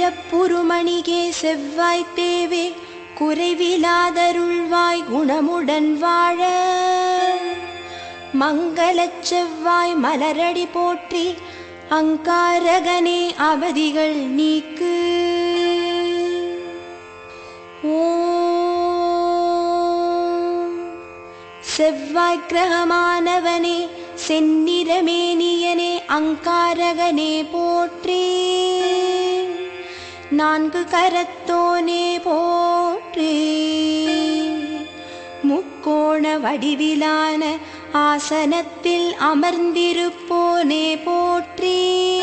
வீரப்புருமணிகே செவ்வாய் தேவே குறைவிலாதருள்வாய் குணமுடன் வாழ மங்களச் செவ்வாய் மலரடி போற்றி அங்காரகனே அவதிகள் நீக்கு ஓம் செவ்வாய் கிரகமானவனே செந்நிறமேனியனே அங்காரகனே போற்றி நான்கு கரத்தோனே போற்றி முக்கோண வடிவிலான ஆசனத்தில் அமர்ந்திருப்போனே போற்றி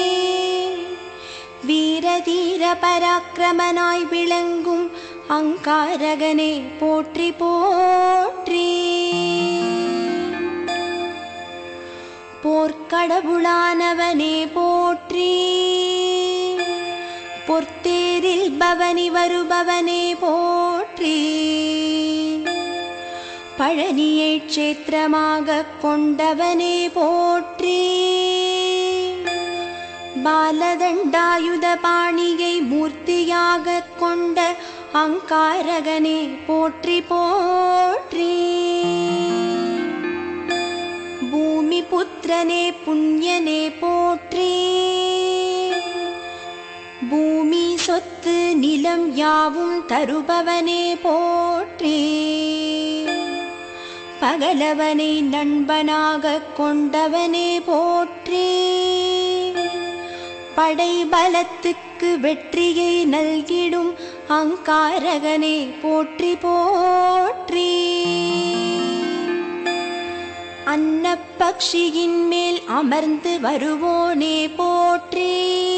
வீரதீர பராக்கிரமனாய் விளங்கும் அங்காரகனே போற்றி போற்றி போர்க்கடவுளானவனே போற்றி பொற்தேரில் பவனி வருபவனே போற்றி பழனியை க்ஷேத்திரமாக கொண்டவனே போற்றி பாலதண்டாயுத பாணியை மூர்த்தியாக கொண்ட அங்காரகனே போற்றி போற்றி பூமி புத்திரனே புண்ணியனே போற்றி பூமி சொத்து நிலம் யாவும் தருபவனே போற்றி பகலவனை நண்பனாக கொண்டவனே போற்றி படை பலத்துக்கு வெற்றியை நல்கிடும் அங்காரகனே போற்றி போற்றி அன்னப்பக்ஷியின் மேல் அமர்ந்து வருவோனே போற்றி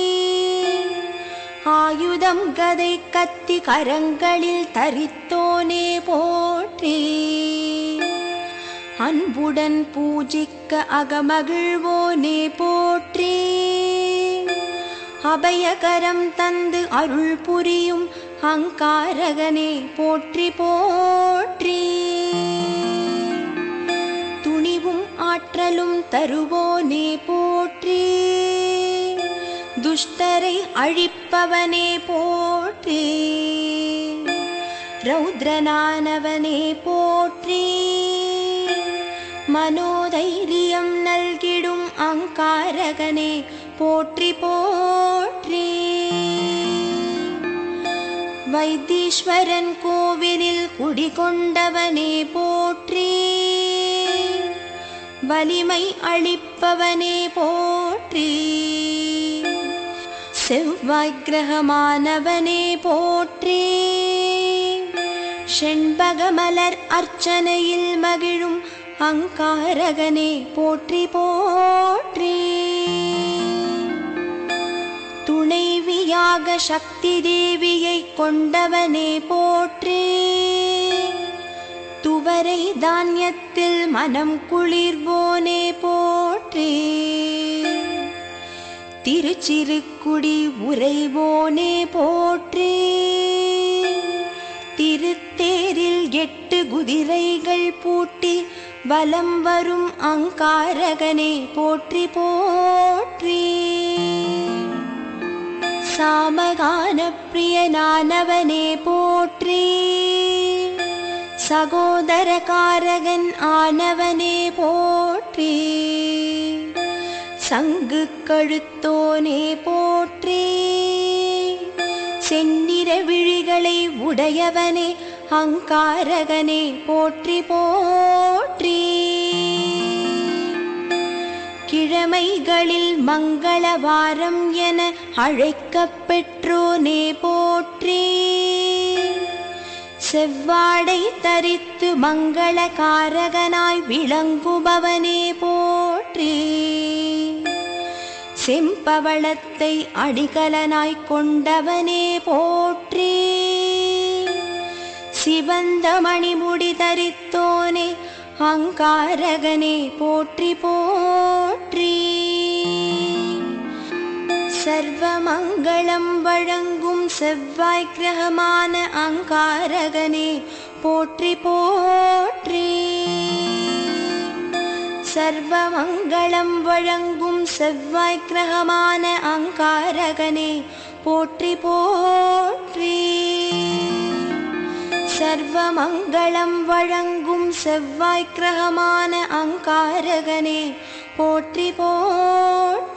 ஆயுதம் கதை கத்தி கரங்களில் தரித்தோனே போற்றி அன்புடன் பூஜிக்க அகமகிழ்வோனே போற்றி அபயகரம் தந்து அருள் புரியும் அங்காரகனே போற்றி போற்றி துணிவும் ஆற்றலும் தருவோனே போற்றி துஷ்டரை அழிப்பவனே போற்றி ரௌத்ரனானவனே போற்றி மனோதைரியம் நல்கிடும் அங்காரகனே போற்றி போற்றி வைத்தீஸ்வரன் கோவிலில் குடிகொண்டவனே போற்றி வலிமை அளிப்பவனே போற்றி செவ்வாய் கிரகமானவனே போற்றி செண்பகமலர் அர்ச்சனையில் மகிழும் அங்காரகனே போற்றி போற்றி துணைவியாக சக்தி தேவியை கொண்டவனே போற்றி துவரை தானியத்தில் மனம் குளிர்வோனே போற்றி திருச்சிறுக்குடி உறைவோனே போற்றி திருத்தேரில் எட்டு குதிரைகள் பூட்டி வலம் வரும் அங்காரகனே போற்றி போற்றி சாமகான பிரியனானவனே போற்றி சகோதரகாரகன் ஆனவனே போற்றி சங்கு கழுத்தோனே போற்றி செந்நிற விழிகளை உடையவனே அங்காரகனே போற்றி போற்றி கிழமைகளில் மங்களவாரம் என அழைக்கப் பெற்றோனே போற்றி செவ்வாடை தரித்து மங்களகாரகனாய் விளங்குபவனே போற்றி செம்பவளத்தை அடிகலனாய் கொண்டவனே போற்றி சிவந்த மணிமுடி தரித்தோனே அங்காரகனே போற்றி போற்றி சர்வமங்களம் வழங்கும் செவ்வாய் கிரகமான அங்காரகனே போற்றி போற்றி சர்வமங்களம் வழங்கும் செவ்வாய் கிரகமான அங்காரகனே போற்றி போற்றி சர்வமங்களம் வழங்கும் செவ்வாய் கிரகமான அங்காரகனே போற்றி போற்றி